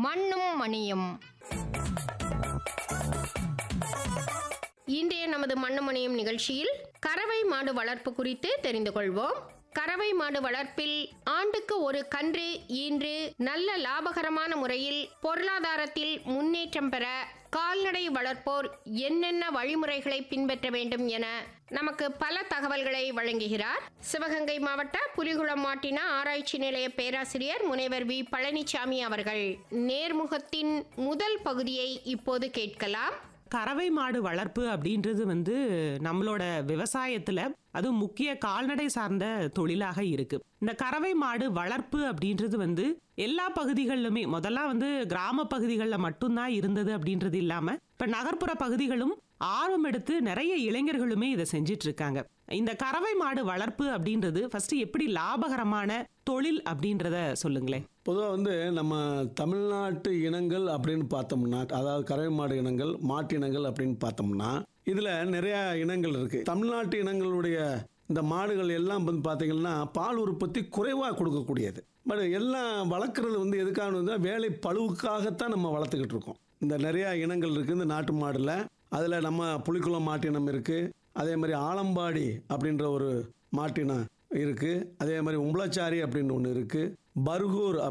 மண்ணும் மணியும் இன்றைய நமது மண்ணும் மணியும் நிகழ்ச்சியில் கறவை மாடு வளர்ப்பு குறித்து தெரிந்து கொள்வோம் கறவை மாடு வளர்ப்பில் ஆண்டுக்கு ஒரு கன்று ஈன்று நல்ல லாபகரமான முறையில் பொருளாதாரத்தில் முன்னேற்றம் பெற கால்நடை வளர்ப்போர் என்னென்ன வழிமுறைகளை பின்பற்ற வேண்டும் என நமக்கு பல தகவல்களை வழங்குகிறார் சிவகங்கை மாவட்ட புலிகுளம் மாட்டின ஆராய்ச்சி நிலைய பேராசிரியர் முனைவர் வி பழனிசாமி அவர்கள் நேர்முகத்தின் முதல் பகுதியை இப்போது கேட்கலாம் கறவை மாடு வளர்ப்பு அப்படின்றது வந்து நம்மளோட விவசாயத்துல அதுவும் முக்கிய கால்நடை சார்ந்த தொழிலாக இருக்கு இந்த கறவை மாடு வளர்ப்பு அப்படின்றது வந்து எல்லா பகுதிகளிலுமே முதல்ல வந்து கிராம பகுதிகளில் மட்டும்தான் இருந்தது அப்படின்றது இல்லாம இப்ப நகர்ப்புற பகுதிகளும் ஆர்வம் எடுத்து நிறைய இளைஞர்களுமே இதை செஞ்சிட்டு இருக்காங்க இந்த கறவை மாடு வளர்ப்பு அப்படின்றது ஃபர்ஸ்ட் எப்படி லாபகரமான தொழில் அப்படின்றத சொல்லுங்களேன் பொதுவாக வந்து நம்ம தமிழ்நாட்டு இனங்கள் அப்படின்னு பார்த்தோம்னா அதாவது கறவை மாடு இனங்கள் மாட்டு இனங்கள் அப்படின்னு பார்த்தோம்னா இதில் நிறையா இனங்கள் இருக்குது தமிழ்நாட்டு இனங்களுடைய இந்த மாடுகள் எல்லாம் வந்து பார்த்தீங்கன்னா பால் உற்பத்தி குறைவாக கொடுக்கக்கூடியது பட் எல்லாம் வளர்க்குறது வந்து எதுக்காக வந்து வேலை பழுவுக்காகத்தான் நம்ம வளர்த்துக்கிட்டு இருக்கோம் இந்த நிறையா இனங்கள் இருக்குது இந்த நாட்டு மாடில் அதில் நம்ம புலிக்குளம் மாட்டினம் இருக்குது அதே மாதிரி ஆலம்பாடி அப்படின்ற ஒரு மாட்டினம் இருக்குது அதே மாதிரி உம்பளச்சாரி அப்படின்னு ஒன்று இருக்குது பர்கூர்